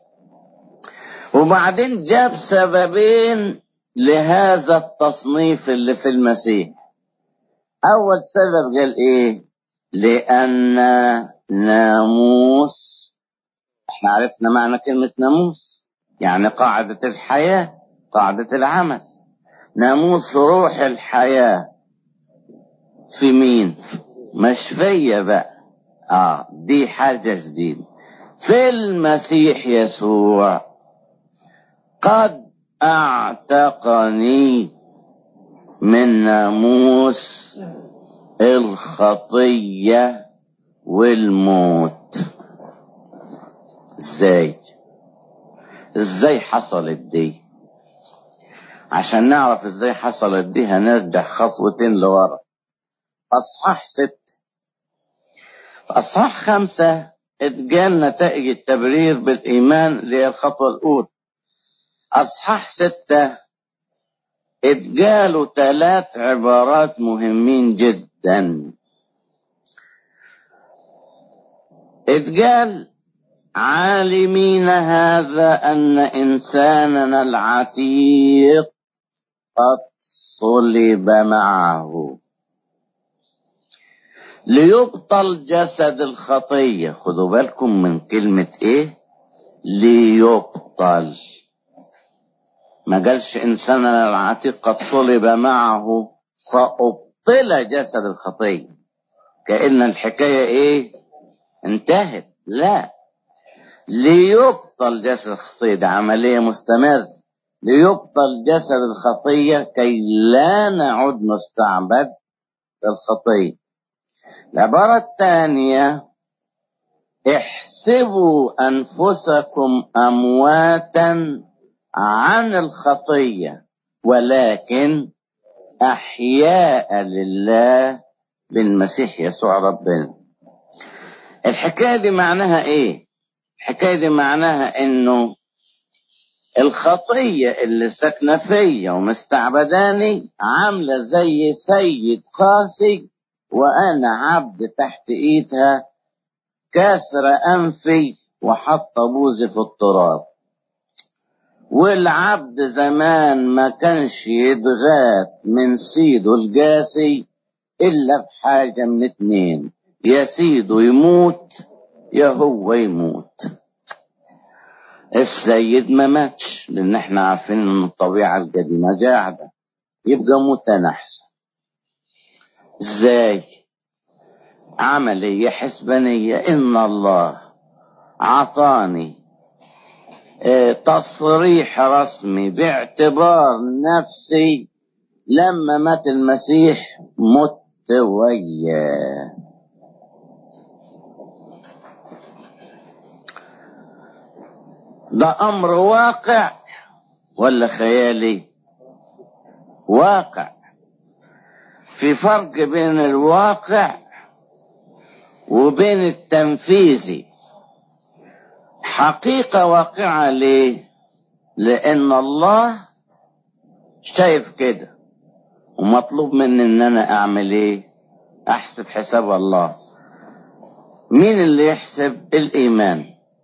Speaker 3: وبعدين جاب سببين لهذا التصنيف اللي في المسيح اول سبب قال ايه لان ناموس احنا عرفنا معنى كلمة ناموس يعني قاعدة الحياة قاعدة العمل ناموس روح الحياة في مين مش فيا بقى اه دي حاجة جديدة في المسيح يسوع قد اعتقني من ناموس الخطية والموت ازاي ازاي حصلت دي عشان نعرف ازاي حصلت دي هنرجع خطوتين لورا اصحاح ست اصحاح خمسة اتجال نتائج التبرير بالايمان اللي هي الخطوة الاولى اصحاح ستة اتجالوا ثلاث عبارات مهمين جدا اتقال عالمين هذا أن إنساننا العتيق قد صلب معه ليبطل جسد الخطية خدوا بالكم من كلمة ايه ليبطل ما قالش إنساننا العتيق قد صلب معه فأبطل جسد الخطية كأن الحكاية إيه انتهت لا ليبطل جسد الخطية ده عملية مستمرة ليبطل جسد الخطية كي لا نعود نستعبد الخطية العبارة الثانية احسبوا أنفسكم أمواتا عن الخطية ولكن أحياء لله بالمسيح يسوع ربنا الحكاية دي معناها ايه الحكاية دي معناها انه الخطية اللي ساكنة فيا ومستعبداني عاملة زي سيد قاسي وأنا عبد تحت إيدها كاسر أنفي وحط بوزي في التراب والعبد زمان ما كانش يتغات من سيده الجاسي إلا بحاجة من اتنين يا سيده يموت يا هو يموت السيد ما ماتش لان احنا عارفين ان الطبيعة القديمة قاعدة يبقى موتنا احسن ازاي عملية حسبانية ان الله عطاني اه تصريح رسمي باعتبار نفسي لما مات المسيح مت وياه ده امر واقع ولا خيالي واقع في فرق بين الواقع وبين التنفيذي حقيقة واقعة ليه لان الله شايف كده ومطلوب مني ان انا اعمل ايه احسب حساب الله مين اللي يحسب الايمان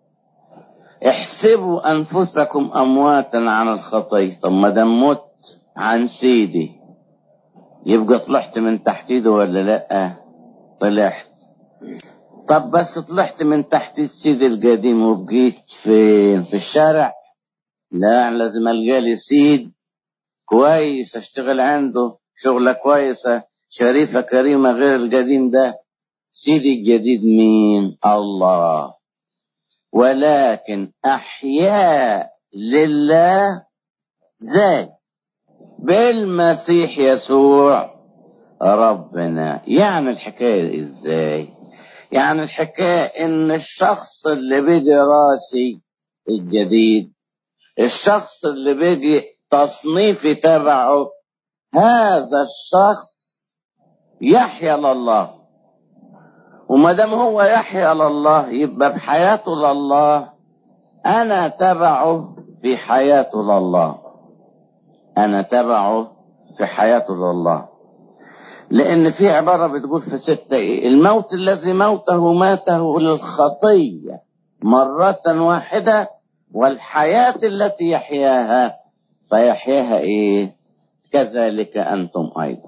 Speaker 3: احسبوا انفسكم امواتا عن الخطيه طب ما دام مت عن سيدي يبقى طلعت من تحت ايده ولا لا طلعت طب بس طلعت من تحت ايد سيدي القديم وبقيت فين في الشارع لا لازم القى لي سيد كويس اشتغل عنده شغله كويسه شريفه كريمه غير القديم ده سيدي الجديد مين الله ولكن أحياء لله زي بالمسيح يسوع ربنا يعني الحكاية ازاي يعني الحكاية ان الشخص اللي بيجي راسي الجديد الشخص اللي بيجي تصنيفي تبعه هذا الشخص يحيا لله وما دام هو يحيا لله يبقى بحياته لله انا تبعه في حياته لله انا تبعه في حياته لله لان في عبارة بتقول في ستة ايه الموت الذي موته ماته للخطية مرة واحدة والحياة التي يحياها فيحياها ايه كذلك انتم ايضا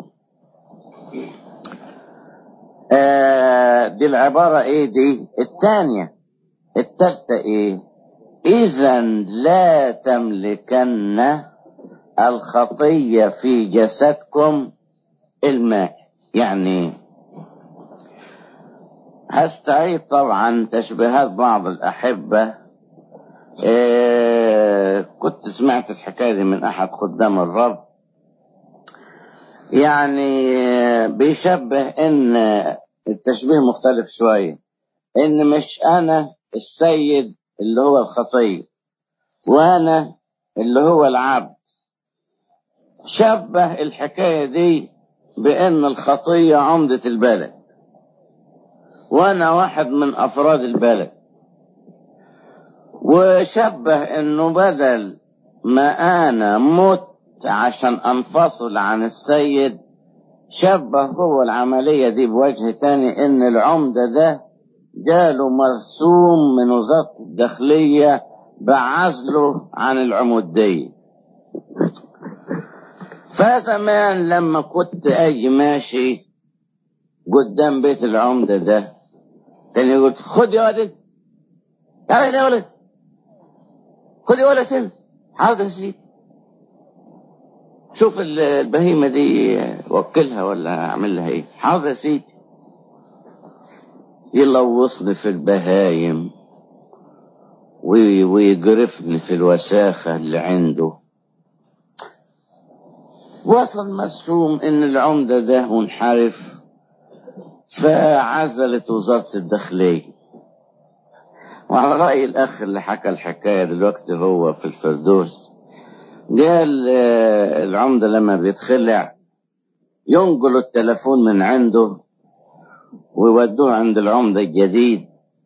Speaker 3: آه دي العبارة ايه دي الثانية الثالثة ايه اذا لا تملكن الخطية في جسدكم الماء يعني هستعيد طبعا تشبيهات بعض الأحبة إيه كنت سمعت الحكاية دي من أحد خدام الرب يعني بيشبه ان التشبيه مختلف شوية ان مش انا السيد اللي هو الخطية وانا اللي هو العبد شبه الحكاية دي بان الخطية عمدة البلد وانا واحد من افراد البلد وشبه انه بدل ما انا مت عشان انفصل عن السيد شبه هو العملية دي بوجه تاني ان العمدة ده جاله مرسوم من وزارة الداخلية بعزله عن العمودية فزمان لما كنت اجي ماشي قدام بيت العمدة ده كان يقول خد يا ولد تعال يا ولد خدي ولا تنزل حاضر يا سيدي شوف ال- البهيمة دي وكلها ولا اعمل لها ايه حاضر يا سيدي يلوصني في البهايم وي- ويجرفني في الوساخة اللي عنده وصل مسوم ان العمدة ده منحرف فعزلت وزارة الداخلية وعلى رأي الأخ اللي حكى الحكاية دلوقتي هو في الفردوس قال آه، العمدة لما بيتخلع ينقلوا التلفون من عنده ويودوه عند العمدة الجديد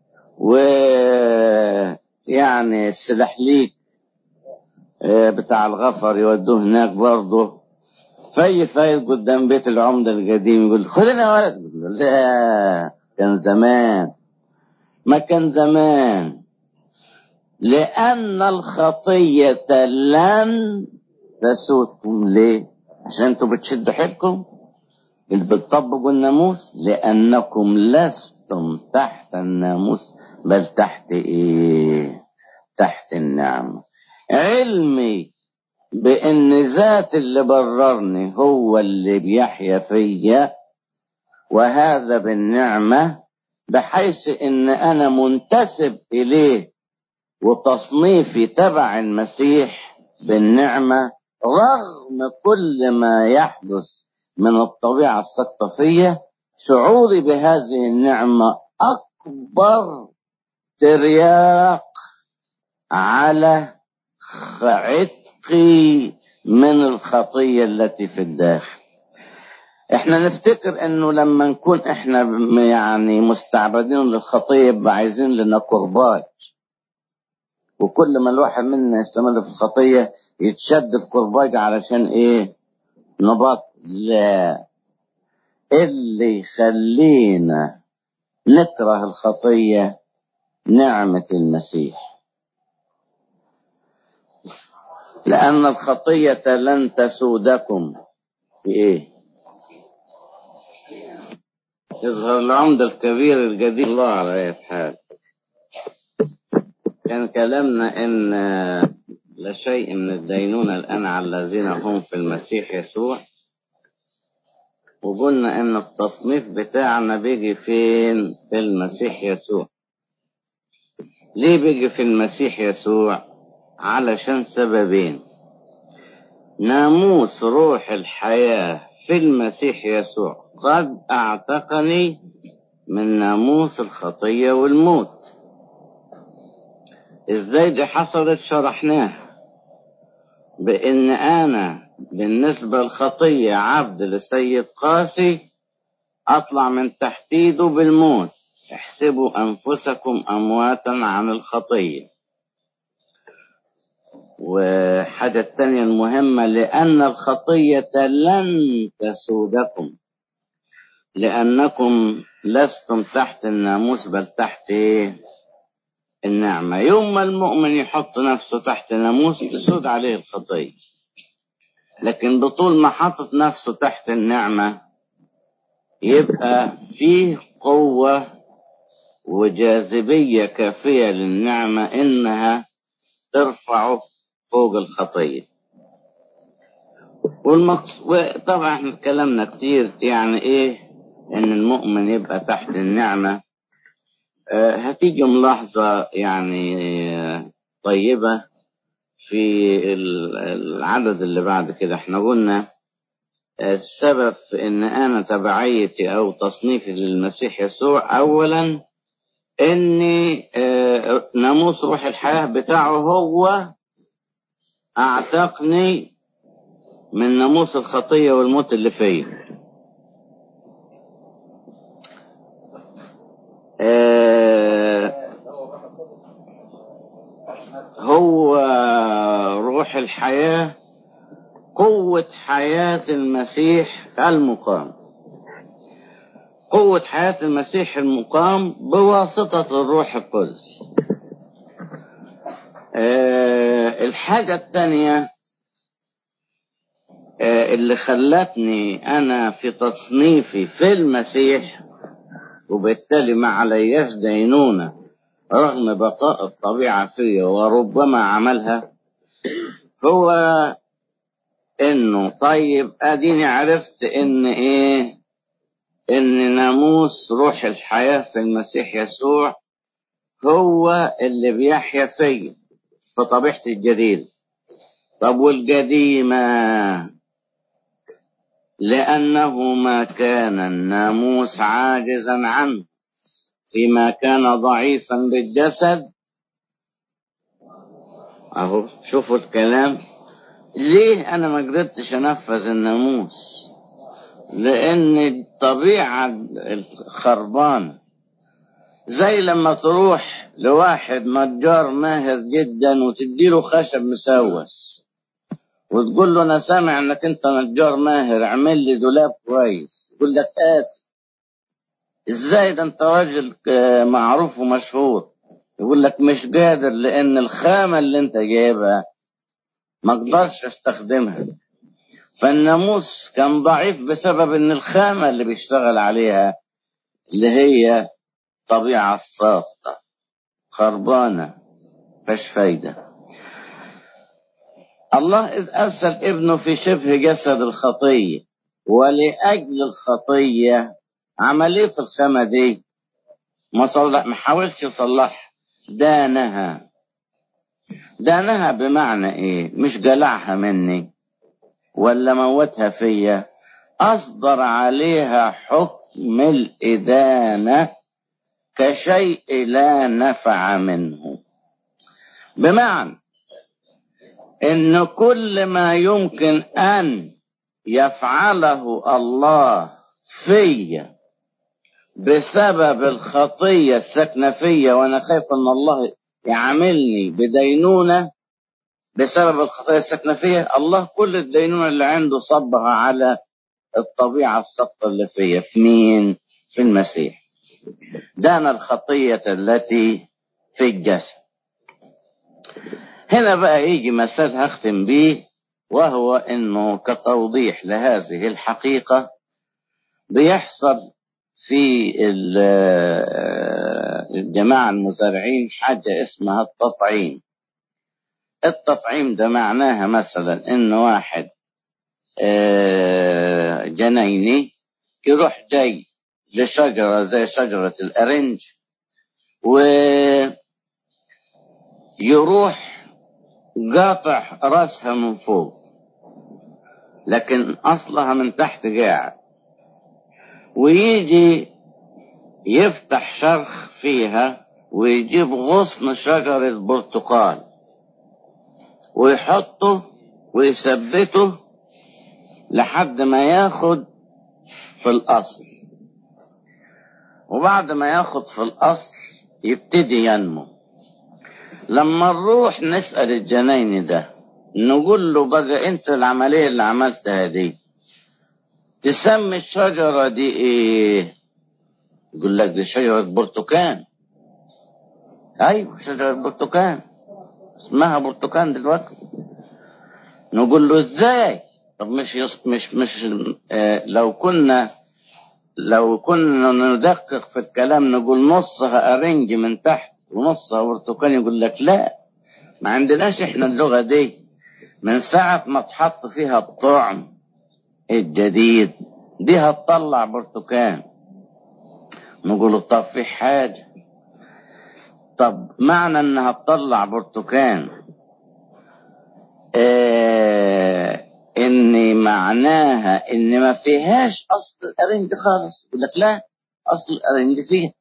Speaker 3: ويعني السلحليك آه، بتاع الغفر يودوه هناك برضه في فايت قدام بيت العمدة القديم يقول خدنا يا ولد يقول له لا كان زمان ما كان زمان لأن الخطية لن تسودكم ليه عشان انتوا بتشدوا حيلكم اللي بتطبقوا الناموس لأنكم لستم تحت الناموس بل تحت ايه تحت النعمة علمي بأن ذات اللي بررني هو اللي بيحيا فيا وهذا بالنعمة بحيث ان انا منتسب اليه وتصنيفي تبع المسيح بالنعمة رغم كل ما يحدث من الطبيعة السقطفية شعوري بهذه النعمة أكبر ترياق على عتقي من الخطية التي في الداخل احنا نفتكر انه لما نكون احنا م- يعني مستعبدين للخطية يبقى عايزين لنا كرباج وكل ما الواحد منا يستمر في الخطية يتشد الكرباج علشان ايه نبط لا اللي يخلينا نكره الخطية نعمة المسيح لأن الخطية لن تسودكم في إيه؟ يظهر العمدة الكبير الجديد الله على أي حال كان كلامنا إن لا شيء من الدينونة الآن على الذين هم في المسيح يسوع وقلنا إن التصنيف بتاعنا بيجي فين؟ في المسيح يسوع ليه بيجي في المسيح يسوع؟ علشان سببين ناموس روح الحياة في المسيح يسوع قد أعتقني من ناموس الخطية والموت ازاي دي حصلت شرحناها بان انا بالنسبة للخطية عبد لسيد قاسي اطلع من تحت ايده بالموت احسبوا انفسكم امواتا عن الخطيه وحاجة التانية المهمة لأن الخطية لن تسودكم لأنكم لستم تحت الناموس بل تحت إيه؟ النعمة يوم ما المؤمن يحط نفسه تحت الناموس تسود عليه الخطية لكن بطول ما حطت نفسه تحت النعمة يبقى فيه قوة وجاذبية كافية للنعمة إنها ترفعه فوق الخطية والمقصود طبعا احنا اتكلمنا كتير يعني ايه ان المؤمن يبقى تحت النعمة اه هتيجي ملاحظة يعني اه طيبة في ال- العدد اللي بعد كده احنا قلنا اه السبب في ان انا تبعيتي او تصنيفي للمسيح يسوع اولا اني اه ناموس روح الحياة بتاعه هو اعتقني من ناموس الخطية والموت اللي فيا آه، هو روح الحياة قوة حياة المسيح المقام قوة حياة المسيح المقام بواسطة الروح القدس آه، الحاجة التانية آه، اللي خلتني أنا في تصنيفي في المسيح وبالتالي ما علياش دينونة رغم بقاء الطبيعة فيه وربما عملها هو انه طيب اديني عرفت ان ايه ان ناموس روح الحياة في المسيح يسوع هو اللي بيحيا فيا في طبيعتي الجديدة طب والقديمة لأنه ما كان الناموس عاجزا عنه فيما كان ضعيفا بالجسد اهو شوفوا الكلام ليه انا ما قدرتش انفذ الناموس لان الطبيعة الخربان زي لما تروح لواحد نجار ماهر جدا وتديله خشب مسوس وتقول له انا سامع انك انت نجار ماهر اعمل لي دولاب كويس يقول لك اسف ازاي ده انت راجل معروف ومشهور يقول لك مش قادر لان الخامة اللي انت جايبها ما اقدرش استخدمها فالناموس كان ضعيف بسبب ان الخامة اللي بيشتغل عليها اللي هي طبيعة الساقطة خربانة فش فايدة الله إذ أرسل ابنه في شبه جسد الخطية ولأجل الخطية عمل ايه في الخامة دي ما صلح ما حاولش يصلحها دانها دانها بمعنى ايه مش جلعها مني ولا موتها فيا اصدر عليها حكم الادانة كشيء لا نفع منه بمعنى ان كل ما يمكن ان يفعله الله فيا بسبب الخطية الساكنة فيا وأنا خايف أن الله يعاملني بدينونة بسبب الخطية الساكنة فيا الله كل الدينونة اللي عنده صبها على الطبيعة السقطة اللي فيا في مين؟ في المسيح دان الخطية التي في الجسد هنا بقى يجي مثال هختم بيه وهو انه كتوضيح لهذه الحقيقة بيحصل في الجماعة المزارعين حاجة اسمها التطعيم التطعيم ده معناها مثلا ان واحد جنيني يروح جاي لشجرة زي شجرة الأرنج ويروح قاطع راسها من فوق لكن أصلها من تحت قاعد ويجي يفتح شرخ فيها ويجيب غصن شجرة برتقال ويحطه ويثبته لحد ما ياخد في الأصل وبعد ما ياخد في الأصل يبتدي ينمو لما نروح نسأل الجناين ده نقول له بقى انت العملية اللي عملتها دي تسمي الشجرة دي ايه يقول لك دي شجرة برتقان ايوه شجرة برتقان اسمها برتقان دلوقتي نقول له ازاي طب مش يص... مش مش آه لو كنا لو كنا ندقق في الكلام نقول نصها ارنج من تحت ونصها برتقان يقول لك لا ما عندناش احنا اللغة دي من ساعة ما تحط فيها الطعم الجديد دي هتطلع برتقان نقول طب في حاجة طب معنى انها تطلع برتقان اه ان معناها ان ما فيهاش اصل الارنج خالص يقول لك لا اصل الارنج فيها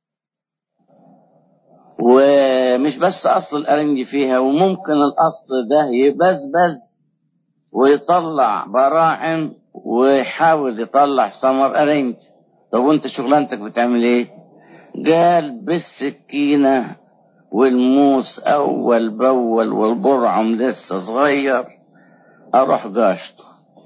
Speaker 3: ومش بس اصل الارنج فيها وممكن الاصل ده يبزبز ويطلع براعم ويحاول يطلع ثمر ارنج طب وانت شغلانتك بتعمل ايه قال بالسكينة والموس اول باول والبرعم لسه صغير اروح قاشطه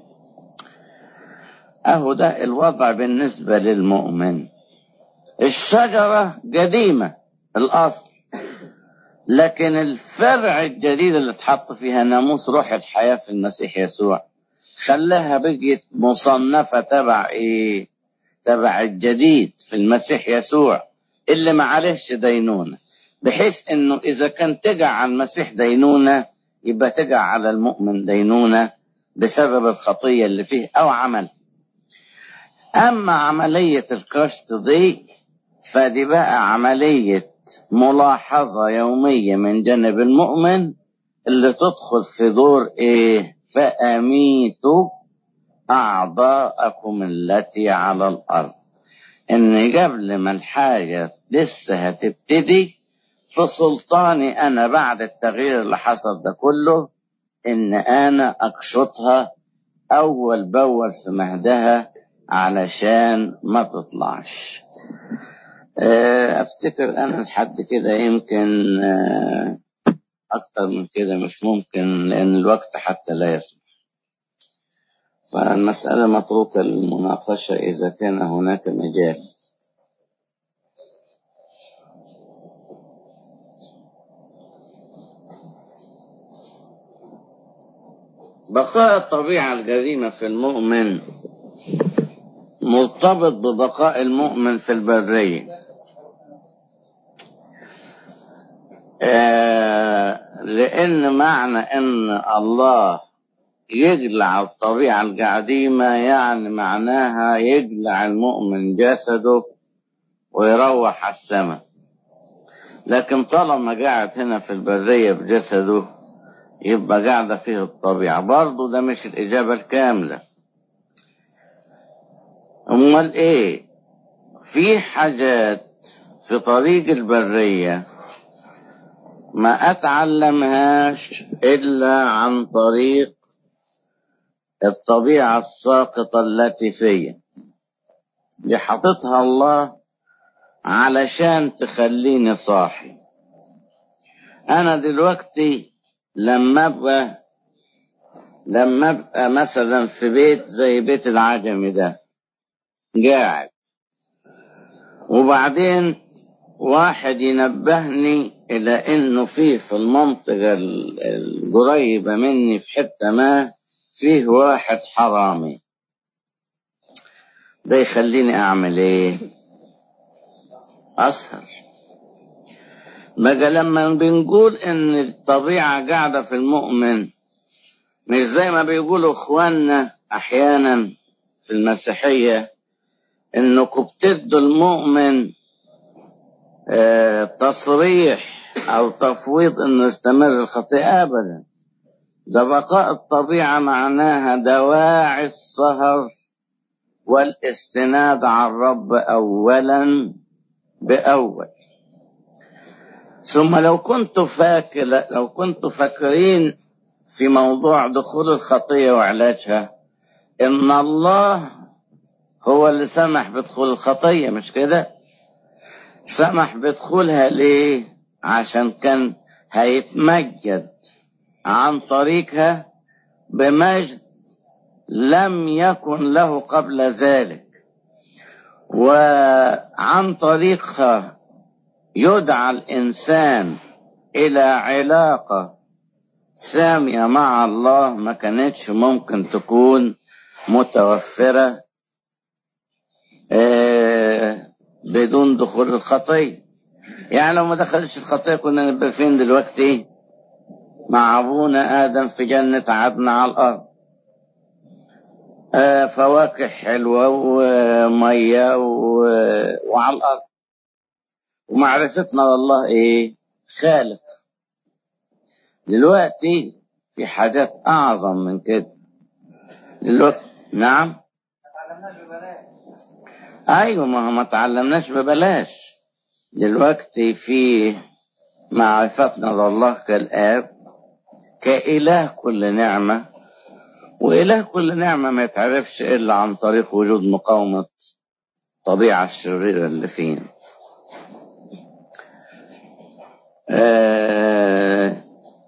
Speaker 3: اهو ده الوضع بالنسبة للمؤمن الشجرة قديمة الاصل لكن الفرع الجديد اللي اتحط فيها ناموس روح الحياة في المسيح يسوع خلاها بقيت مصنفة تبع ايه تبع الجديد في المسيح يسوع اللي معلش دينونة بحيث انه اذا كان تجع على المسيح دينونة يبقى تجع على المؤمن دينونة بسبب الخطية اللي فيه او عمل اما عملية الكشط دي فدي بقى عملية ملاحظة يومية من جانب المؤمن اللي تدخل في دور ايه فأميتوا أعضاءكم التي على الأرض إن قبل ما الحاجة لسه هتبتدي في سلطاني أنا بعد التغيير اللي حصل ده كله إن أنا أقشطها أول بأول في مهدها علشان ما تطلعش أفتكر أنا لحد كده يمكن أكتر من كده مش ممكن لأن الوقت حتى لا يسمح فالمسألة متروكة للمناقشة إذا كان هناك مجال بقاء الطبيعة الجريمة في المؤمن مرتبط ببقاء المؤمن في البرية آه لأن معنى أن الله يجلع الطبيعة القديمة يعني معناها يجلع المؤمن جسده ويروح على السماء لكن طالما قاعد هنا في البرية بجسده يبقى قاعدة فيه الطبيعة برضه ده مش الإجابة الكاملة أمال إيه في حاجات في طريق البرية ما أتعلمهاش إلا عن طريق الطبيعة الساقطة التي فيا دي حاططها الله علشان تخليني صاحي أنا دلوقتي لما أبقى لما أبقى مثلا في بيت زي بيت العجمي ده قاعد وبعدين واحد ينبهني إلى إنه فيه في المنطقة القريبة مني في حتة ما فيه واحد حرامي ده يخليني أعمل إيه؟ أسهر بقى لما بنقول إن الطبيعة قاعدة في المؤمن مش زي ما بيقولوا إخواننا أحيانا في المسيحية إنكم بتدوا المؤمن آه تصريح أو تفويض إنه يستمر الخطيئة أبدا ده بقاء الطبيعة معناها دواعي السهر والاستناد على الرب أولا بأول ثم لو كنت فاكر لو كنت فاكرين في موضوع دخول الخطية وعلاجها إن الله هو اللي سمح بدخول الخطية مش كده سمح بدخولها ليه عشان كان هيتمجد عن طريقها بمجد لم يكن له قبل ذلك وعن طريقها يدعى الإنسان إلى علاقة سامية مع الله ما كانتش ممكن تكون متوفرة بدون دخول الخطية يعني لو ما دخلش الخطية كنا نبقى فين دلوقتي مع أبونا آدم في جنة عدن على الأرض آه فواكه حلوة ومية و... وعلى الأرض ومعرفتنا لله إيه خالق دلوقتي في حاجات أعظم من كده دلوقتي نعم أيوة ما ما تعلمناش ببلاش دلوقتي في معرفتنا لله كالآب كإله كل نعمة وإله كل نعمة ما يتعرفش إلا عن طريق وجود مقاومة الطبيعة الشريرة اللي فينا آه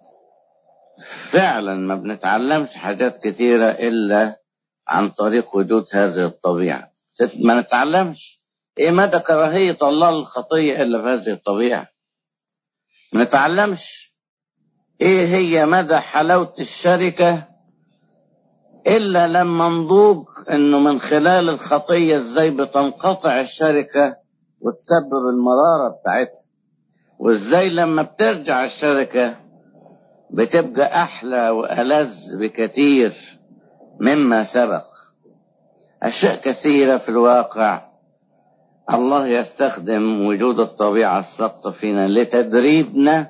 Speaker 3: فعلا ما بنتعلمش حاجات كتيرة إلا عن طريق وجود هذه الطبيعة ما نتعلمش إيه مدى كراهية الله للخطية إلا في هذه الطبيعة ما نتعلمش ايه هي مدى حلاوة الشركة الا لما نضوج انه من خلال الخطية ازاي بتنقطع الشركة وتسبب المرارة بتاعتها وازاي لما بترجع الشركة بتبقى أحلى وألذ بكثير مما سبق أشياء كثيرة في الواقع الله يستخدم وجود الطبيعة الساقطة فينا لتدريبنا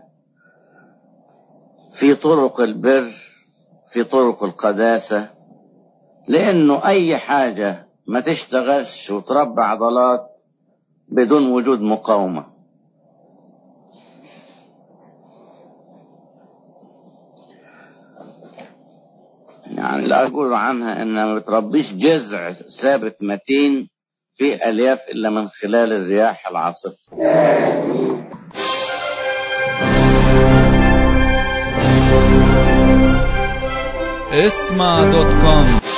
Speaker 3: في طرق البر في طرق القداسة لأنه أي حاجة ما تشتغلش وتربى عضلات بدون وجود مقاومة يعني لا أقول عنها إنها ما بتربيش جذع ثابت متين في ألياف إلا من خلال الرياح العاصفة
Speaker 1: اسمع دوت كوم